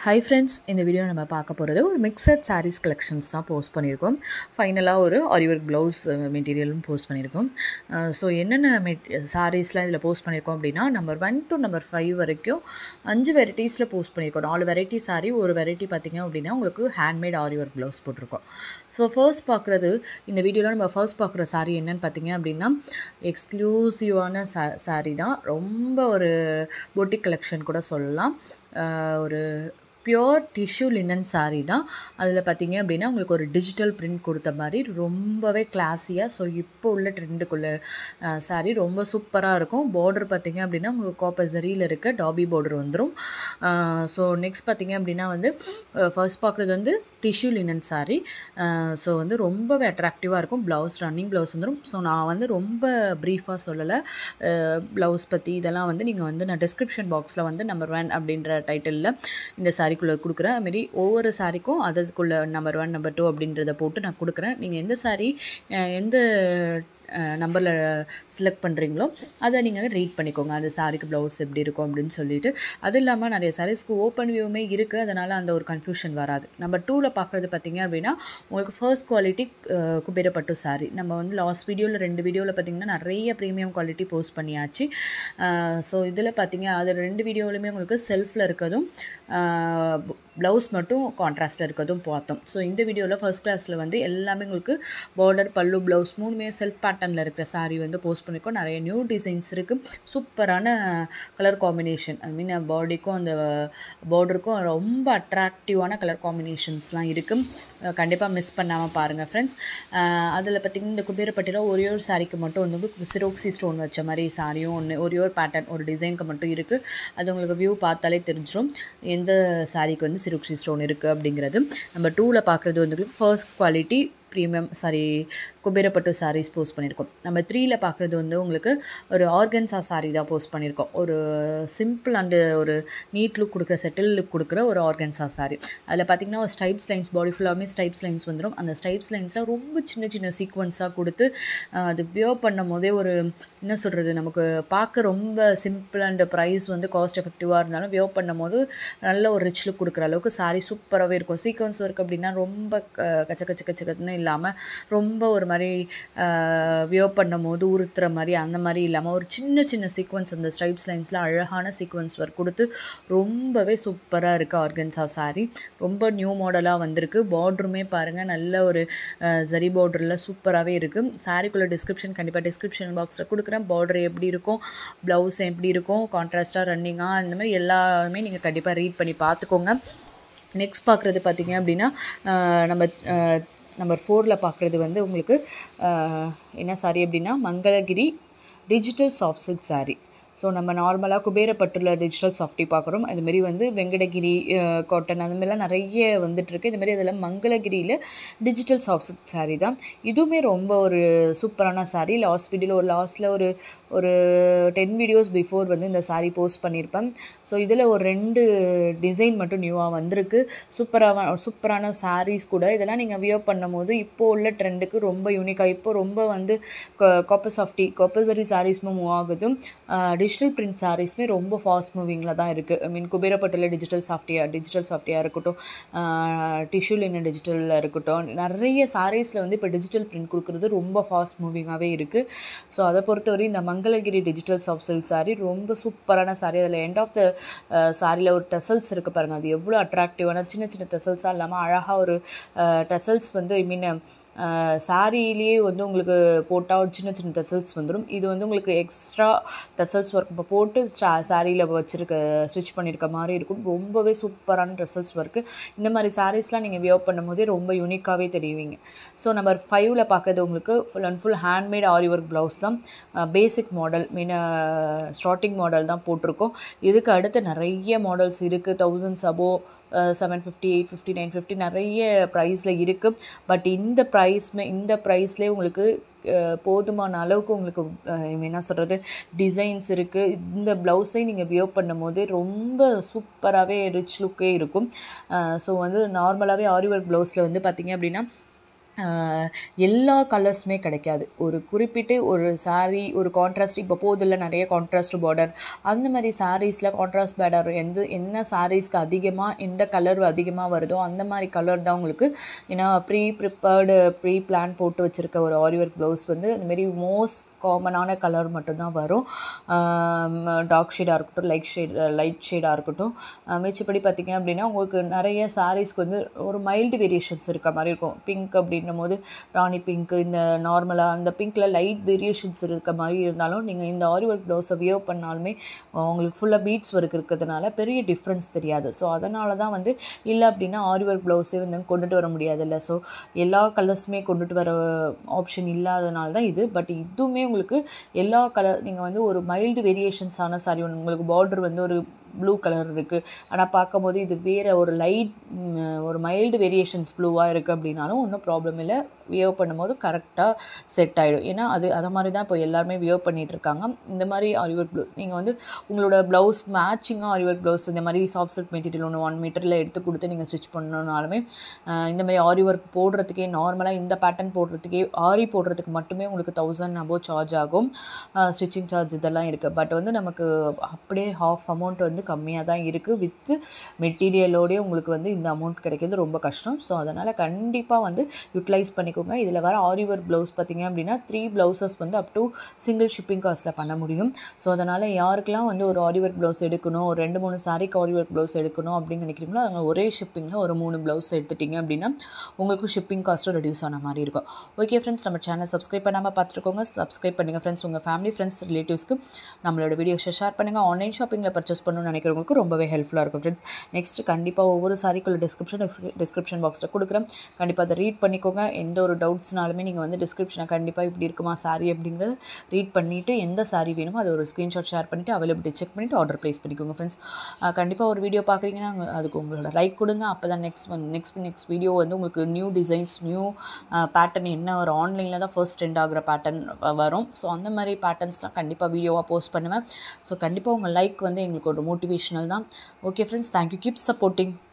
hi friends இந்த video நம்ம பார்க்க போகிறது ஒரு மிக்சட் சாரீஸ் கலெக்ஷன்ஸ் தான் போஸ்ட் பண்ணியிருக்கோம் ஃபைனலாக ஒரு ஆரிவர் ப்ளவுஸ் மெட்டீரியலும் போஸ்ட் பண்ணியிருக்கோம் ஸோ என்னென்ன மெட் சாரீஸ்லாம் இதில் போஸ்ட் பண்ணியிருக்கோம் அப்படின்னா number one to number five வரைக்கும் அஞ்சு வெரைட்டிஸில் போஸ்ட் பண்ணியிருக்கோம் நாலு வெரைட்டி சாரீ ஒரு வெரைட்டி பார்த்திங்க அப்படின்னா உங்களுக்கு ஹேண்ட்மேட் ஆரிவர் ப்ளவுஸ் போட்டிருக்கோம் ஸோ ஃபர்ஸ்ட் பார்க்குறது இந்த வீடியோவில் நம்ம ஃபர்ஸ்ட் பார்க்குற சாரீ என்னென்னு பார்த்தீங்க அப்படின்னா எக்ஸ்க்ளூசிவான சா சாரீ தான் ரொம்ப ஒரு பொட்டிக் கலெக்ஷன் கூட சொல்லலாம் ஒரு பியோர் டிஷ்யூ லினன் சாரீ தான் அதில் பார்த்தீங்க அப்படின்னா உங்களுக்கு ஒரு டிஜிட்டல் பிரிண்ட் கொடுத்த மாதிரி ரொம்பவே கிளாஸியாக ஸோ இப்போ உள்ள ட்ரெண்டுக்குள்ள சாரீ ரொம்ப சூப்பராக இருக்கும் பார்டர் பார்த்தீங்க அப்படின்னா உங்களுக்கு காப்பர் ஜரியில் இருக்க டாபி பார்டர் வந்துடும் ஸோ நெக்ஸ்ட் பார்த்தீங்க அப்படின்னா வந்து ஃபர்ஸ்ட் பார்க்குறது வந்து டிஷ்யூ லினன் சாரீ ஸோ வந்து ரொம்பவே அட்ராக்டிவாக இருக்கும் ப்ளவுஸ் ரன்னிங் ப்ளவுஸ் வந்துடும் ஸோ நான் வந்து ரொம்ப ப்ரீஃபாக சொல்லலை ப்ளவுஸ் பற்றி இதெல்லாம் வந்து நீங்கள் வந்து நான் டிஸ்கிரிப்ஷன் பாக்ஸில் வந்து நம்பர் ஒன் அப்படின்ற டைட்டிலில் இந்த சாரீக்குள்ளே கொடுக்குறேன் அதுமாரி ஒவ்வொரு சாரீக்கும் அதுக்குள்ளே நம்பர் ஒன் நம்பர் டூ அப்படின்றத போட்டு நான் கொடுக்குறேன் நீங்கள் எந்த சாரீ எந்த நம்பரில் செலக்ட் பண்ணுறீங்களோ அதை நீங்கள் ரீட் பண்ணிக்கோங்க அந்த சாரிக்கு ப்ளவுஸ் எப்படி இருக்கும் அப்படின்னு சொல்லிட்டு அது இல்லாமல் நிறைய சாரீஸ்க்கு ஓப்பன் வியூவுமே இருக்குது அதனால் அந்த ஒரு கன்ஃபியூஷன் வராது நம்ம டூவில் பார்க்குறது பார்த்திங்க அப்படின்னா உங்களுக்கு ஃபர்ஸ்ட் குவாலிட்டி குபேரப்பட்டு சாரி நம்ம வந்து லாஸ்ட் வீடியோவில் ரெண்டு வீடியோவில் பார்த்திங்கன்னா நிறைய ப்ரீமியம் குவாலிட்டி போஸ்ட் பண்ணியாச்சு ஸோ இதில் பார்த்திங்க அது ரெண்டு வீடியோவிலுமே உங்களுக்கு செல்ஃபில் இருக்கிறதும் ப்ளவுஸ் மட்டும் கான்ட்ராஸ்ட்டில் இருக்கிறதும் பார்த்தோம் ஸோ இந்த வீடியோவில் ஃபர்ஸ்ட் கிளாஸில் வந்து எல்லாமே உங்களுக்கு பார்டர் பல்லு ப்ளவுஸ் மூணுமே செல்ஃப் பேட்டர்னில் இருக்கிற சாரீ வந்து போஸ்ட் பண்ணியிருக்கோம் நிறைய நியூ டிசைன்ஸ் இருக்குது சூப்பரான கலர் காம்பினேஷன் ஐ மீன் பாடிக்கும் அந்த பார்டருக்கும் ரொம்ப அட்ராக்டிவான கலர் காம்பினேஷன்ஸ்லாம் இருக்குது கண்டிப்பாக மிஸ் பண்ணாமல் பாருங்கள் ஃப்ரெண்ட்ஸ் அதில் பார்த்திங்கன்னா இந்த குபேரப்பட்டியில் ஒரே ஒரு சாரிக்கு மட்டும் வந்து சிரோக்சி ஸ்டோன் வச்ச மாதிரி சாரியும் ஒன்று ஒரே ஒரு பேட்டர்ன் ஒரு டிசைனுக்கு மட்டும் இருக்குது அது உங்களுக்கு வியூ பார்த்தாலே தெரிஞ்சிடும் எந்த சாரிக்கு வந்து சிறுக்ஷி ஸ்டோன் இருக்குது அப்படிங்கிறது நம்ம டூவில் பார்க்குறது வந்து first quality premium sari Kuberapattu saris post பண்ணியிருக்கோம் நம்ம த்ரீயில் பார்க்குறது வந்து உங்களுக்கு ஒரு ஆர்கன்ஸா சாரீ தான் போஸ்ட் பண்ணியிருக்கோம் ஒரு சிம்பிள் அண்டு ஒரு நீட் லுக் கொடுக்குற செட்டில் லுக் கொடுக்குற ஒரு ஆர்கன்ஸா சாரீ அதில் பார்த்திங்கன்னா ஒரு ஸ்டைப்ஸ் லைன்ஸ் பாடி ஃபுல்லாமே ஸ்டைப்ஸ் லைன்ஸ் வந்துடும் அந்த ஸ்டைப்ஸ் லைன்ஸ்லாம் ரொம்ப சின்ன சின்ன சீக்வன்ஸாக கொடுத்து அது வியர் பண்ணும் போதே ஒரு என்ன சொல்கிறது நமக்கு பார்க்க ரொம்ப சிம்பிள் அண்டு ப்ரைஸ் வந்து காஸ்ட் எஃபெக்டிவாக இருந்தாலும் வியர் பண்ணும் போது நல்ல ஒரு ரிச் லுக் கொடுக்குற அளவுக்கு சாரீ சூப்பராகவே இருக்கும் சீக்வன்ஸ் ஒர்க் அப்படின்னா ரொம்ப கச்ச கச்ச கச்சக்கன்னு இல்லாமல் ரொம்ப ஒரு மாதிரி வியோ பண்ணும் போது உறுத்துற மாதிரி அந்த மாதிரி இல்லாமல் ஒரு சின்ன சின்ன சீக்வன்ஸ் அந்த ஸ்ட்ரைப்ஸ் லைன்ஸில் அழகான சீக்வன்ஸ் ஒர்க் கொடுத்து ரொம்பவே சூப்பராக இருக்குது ஆர்கன்ஸா சாரீ ரொம்ப நியூ மாடலாக வந்திருக்கு பார்ட்ருமே பாருங்கள் நல்ல ஒரு ஜரி பார்டரில் சூப்பராகவே இருக்குது சாரீக்குள்ள டிஸ்கிரிப்ஷன் கண்டிப்பாக டிஸ்கிரிப்ஷன் பாக்ஸில் கொடுக்குறேன் பார்டர் எப்படி இருக்கும் ப்ளவுஸ் எப்படி இருக்கும் கான்ட்ராஸ்ட்டாக ரன்னிங்காக அந்த மாதிரி எல்லாமே நீங்கள் கண்டிப்பாக ரீட் பண்ணி பார்த்துக்கோங்க நெக்ஸ்ட் பார்க்குறது பார்த்திங்க அப்படின்னா நம்ம நம்பர் ஃபோரில் பார்க்குறது வந்து உங்களுக்கு என்ன சாரி அப்படின்னா Mangalagiri digital soft silk sari so நம்ம நார்மலாக குபேரப்பட்டுள்ள டிஜிட்டல் சாஃப்டி பார்க்குறோம் அதுமாரி வந்து வெங்கடகிரி காட்டன் அந்த மாதிரிலாம் நிறைய வந்துட்டுருக்கு இதுமாரி அதில் மங்களகிரியில் டிஜிட்டல் சாஃப்ட் சில்க் சாரீ தான் இதுவுமே ரொம்ப ஒரு சூப்பரான சாரீ லாஸ்ட் வீடியோவில் ஒரு லாஸ்ட்டில் ஒரு ஒரு டென் வீடியோஸ் பிஃபோர் வந்து இந்த சாரீ போஸ்ட் பண்ணியிருப்பேன் ஸோ இதில் ஒரு ரெண்டு டிசைன் மட்டும் நியூவாக வந்திருக்கு சூப்பராக சூப்பரான சாரீஸ் கூட இதெல்லாம் நீங்கள் வியர் பண்ணும் போது இப்போது உள்ள ட்ரெண்டுக்கு ரொம்ப யூனிக்காக இப்போ ரொம்ப வந்து காப்பர் சாஃப்டி காப்பர் சரி சாரீஸ்மே மூவ் ஆகுது டிஜிட்டல் பிரிண்ட் சாரீஸ்மே ரொம்ப ஃபாஸ்ட் மூவிங்கில் தான் இருக்குது ஐ மீன் குபேரப்பட்டில் டிஜிட்டல் சாஃப்டியாக டிஜிட்டல் சாஃப்டியாக இருக்கட்டும் டிஷ்யூ லினன் டிஜிட்டலில் இருக்கட்டும் நிறைய சாரீஸில் வந்து இப்போ டிஜிட்டல் பிரிண்ட் கொடுக்குறது ரொம்ப ஃபாஸ்ட் மூவிங்காகவே இருக்குது ஸோ அதை பொறுத்தவரை இந்த Mangalagiri digital soft silk sari ரொம்ப சூப்பரான சாரீ அதில் எண்ட் ஆஃப் த சாரியில் ஒரு டெசல்ஸ் இருக்குது பாருங்கள் அது எவ்வளோ அட்ராக்டிவான சின்ன சின்ன டெசல்ஸாக இல்லாமல் அழகாக ஒரு டெசல்ஸ் வந்து ஐ மீன் சாரிலேயே வந்து உங்களுக்கு போட்டால் ஒரு சின்ன சின்ன டெசல்ஸ் வந்துடும் இது வந்து உங்களுக்கு எக்ஸ்ட்ரா டெசல்ஸ் ஒர்க் இப்போ போட்டு சாரியில் வச்சுருக்க ஸ்டிச் பண்ணியிருக்க மாதிரி இருக்கும் ரொம்பவே சூப்பரான டெசல்ஸ் ஒர்க்கு இந்த மாதிரி சாரீஸ்லாம் நீங்கள் வியர் பண்ணும் போதே ரொம்ப யூனிக்காகவே தெரியுவீங்க ஸோ நம்பர் ஃபைவ்ல பார்க்குறது உங்களுக்கு full and full handmade aari work blouse தான் basic model mean starting model தான் போட்டிருக்கோம் இதுக்கு அடுத்து நிறைய மாடல்ஸ் இருக்குது thousands above seven fifty eight fifty nine fifty நிறைய ப்ரைஸில் இருக்குது பட் இந்த ப்ரைஸ்மே இந்த ப்ரைஸ்லேயே உங்களுக்கு போதுமான அளவுக்கு உங்களுக்கு என்ன சொல்கிறது டிசைன்ஸ் இருக்குது இந்த ப்ளவுஸை நீங்கள் வியர் பண்ணும் போது ரொம்ப சூப்பராகவே ரிச் லுக்கே இருக்கும் ஸோ வந்து நார்மலாகவே ஆரி ஒர்க் ப்ளவுஸில் வந்து பார்த்திங்க அப்படின்னா ஆஹ் எல்லா கலர்ஸுமே கிடைக்காது ஒரு குறிப்பிட்டு ஒரு saree ஒரு கான்ட்ராஸ்ட் இப்போ போதில் நிறைய கான்ட்ராஸ்ட் பார்டர் அந்த மாதிரி சாரீஸில் கான்ட்ராஸ்ட் பார்டர் எந்த என்ன சாரீஸ்க்கு அதிகமாக எந்த கலர் அதிகமாக வருதோ அந்த மாதிரி கலர் தான் உங்களுக்கு ஏன்னா ப்ரீ ப்ரிப்பேர்டு ப்ரீ பிளான் போட்டு வச்சுருக்க ஒரு ஆரி ஒர்க் ப்ளவுஸ் வந்து இந்த மாதிரி மோஸ்ட் காமனான கலர் மட்டும்தான் வரும் டார்க் ஷேடாக இருக்கட்டும் லைட் ஷேட் லைட் ஷேடாக இருக்கட்டும் ஆஹ் மிச்சப்படி பார்த்தீங்க அப்படின்னா உங்களுக்கு நிறைய சாரீஸ்க்கு வந்து ஒரு மைல்டு வேரியேஷன்ஸ் இருக்க மாதிரி இருக்கும் பிங்க் அப்படின்னும் போது ராணி பிங்க் இந்த நார்மலாக அந்த பிங்க்கில் லைட் வேரியேஷன்ஸ் இருக்க மாதிரி இருந்தாலும் நீங்கள் இந்த ஆரி ஒர்க் ப்ளவுஸை வியர் பண்ணாலுமே உங்களுக்கு ஃபுல்லாக பீட்ஸ் ஒர்க் இருக்கிறதுனால பெரிய டிஃப்ரென்ஸ் தெரியாது ஸோ அதனால தான் வந்து இல்லை அப்படின்னா ஆரி ஒர்க் ப்ளவுஸே வந்து கொண்டுட்டு வர முடியாதுல்ல ஸோ எல்லா கலர்ஸுமே கொண்டுட்டு வர ஆப்ஷன் இல்லாதனால தான் இது பட் இதுவுமே உங்களுக்கு எல்லா கலர் நீங்கள் வந்து ஒரு மைல்டு வேரியேஷன்ஸான சாரி ஒன்று உங்களுக்கு பார்டர் வந்து ஒரு ப்ளூ கலர் இருக்குது ஆனால் பார்க்கும்போது இது வேறு ஒரு லைட் ஒரு மைல்டு வேரியேஷன்ஸ் ப்ளூவாக இருக்குது அப்படின்னாலும் ஒன்றும் ப்ராப்ளம் இல்லை வியர் பண்ணும்போது கரெக்டாக செட் ஆகிடும் ஏன்னா அது அதை மாதிரி தான் இப்போ எல்லாருமே வியர் பண்ணிகிட்டு இருக்காங்க இந்த மாதிரி ஆரிவர்க் ப்ளவுஸ் நீங்கள் வந்து உங்களோட ப்ளவுஸ் மேட்சிங்காக ஆரிவர்க் ப்ளவுஸ் இந்த மாதிரி சாஃப்ட் சில்க் மெட்டீரியல் ஒன்று ஒன் மீட்டரில் எடுத்து கொடுத்து நீங்கள் ஸ்டிச் பண்ணணுனாலுமே ஆஹ் இந்த மாதிரி ஆரி ஒர்க் போடுறதுக்கே நார்மலாக இந்த பேட்டர்ன் போடுறதுக்கே ஆரி போடுறதுக்கு மட்டுமே உங்களுக்கு தௌசண்ட் அபோவ் சார்ஜ் ஆகும் ஸ்டிச்சிங் சார்ஜ் இதெல்லாம் இருக்குது பட் வந்து நமக்கு அப்படியே ஹாஃப் அமௌண்ட் வந்து கம்மியாக தான் இருக்குது வித்து மெட்டீரியலோடய உங்களுக்கு வந்து இந்த அமௌண்ட் கிடைக்கிறது ரொம்ப கஷ்டம் ஸோ அதனால் கண்டிப்பாக வந்து யூட்டிலைஸ் பண்ணிக்கோங்க இதில் வர ஆரி ஒர்க் ப்ளவுஸ் பார்த்தீங்க அப்படின்னா த்ரீ ப்ளவுசஸ் வந்து அப் டு சிங்கிள் ஷிப்பிங் காஸ்ட்டில் பண்ண முடியும் ஸோ அதனால் யாருக்கெல்லாம் வந்து ஒரு ஆரி ஒர்க் ப்ளவுஸ் எடுக்கணும் ஒரு ரெண்டு மூணு சாரிக்கு ஆரி ஒர்க் ப்ளவுஸ் எடுக்கணும் அப்படின்னு நினைக்கிறீங்களோ அவங்க ஒரே ஷிப்பிங்கில் ஒரு மூணு ப்ளவுஸ் எடுத்துட்டிங்க அப்படின்னா உங்களுக்கு ஷிப்பிங் காஸ்ட்டும் ரெடியூஸ் ஆன மாதிரி இருக்கும் ஓகே ஃப்ரெண்ட்ஸ் நம்ம சேனல் சப்ஸ்கிரைப் பண்ணாமல் பார்த்துருக்கோங்க சப்ஸ்கிரைப் பண்ணுங்கள் ஃப்ரெண்ட்ஸ் உங்கள் ஃபேமிலி ஃப்ரெண்ட்ஸ் ரிலேட்டிவ்ஸ்க்கு நம்மளோட வீடியோஸை ஷேர் பண்ணுங்கள் ஆன்லைன் ஷாப்பிங்கில் பர்ச்சேஸ் பண்ணணும்னு நினைக்கிறவங்களுக்கு ரொம்பவே ஹெல்ப்ஃபுல்லாக இருக்கும் ஃப்ரெண்ட்ஸ் நெக்ஸ்ட் கண்டிப்பாக ஒவ்வொரு சாரிக்குள்ள டிஸ்கிரிப்ஷன் டிஸ்கிரிப்ஷன் பாக்ஸில் கொடுக்குறேன் கண்டிப்பாக அதை ரீட் பண்ணிக்கோங்க எந்த ஒரு டவுட்ஸ்னாலுமே நீங்கள் வந்து டிஸ்கிரிப்ஷனை கண்டிப்பாக இப்படி இருக்குமா சாரி அப்படிங்கிறத ரீட் பண்ணிவிட்டு எந்த சாரி வேணுமோ அதை ஒரு ஸ்க்ரீன்ஷாட் ஷேர் பண்ணிவிட்டு அவைலபிலிட்டி செக் பண்ணிவிட்டு ஆர்டர் ப்ளேஸ் பண்ணிக்கோங்க ஃப்ரெண்ட்ஸ் கண்டிப்பாக ஒரு வீடியோ பார்க்குறீங்கன்னா அங்க- அதுக்கு உங்களோட லைக் கொடுங்க அப்போ தான் நெக்ஸ்ட் நெக்ஸ்ட் நெக்ஸ்ட் வீடியோ வந்து உங்களுக்கு நியூ டிசைன்ஸ் நியூ பேட்டர்ன் என்ன ஒரு ஆன்லைனில் தான் ஃபர்ஸ்ட் ட்ரெண்ட் ஆகிற பேட்டர்ன் வரும் ஸோ அந்த மாதிரி பேட்டர்ன்ஸ்லாம் கண்டிப்பாக வீடியோவாக போஸ்ட் பண்ணுவேன் ஸோ கண்டிப்பாக உங்கள் லைக் வந்து எங்களுக்கு ஒரு மோட்டிவேஷனல் தான் okay friends thank you keep supporting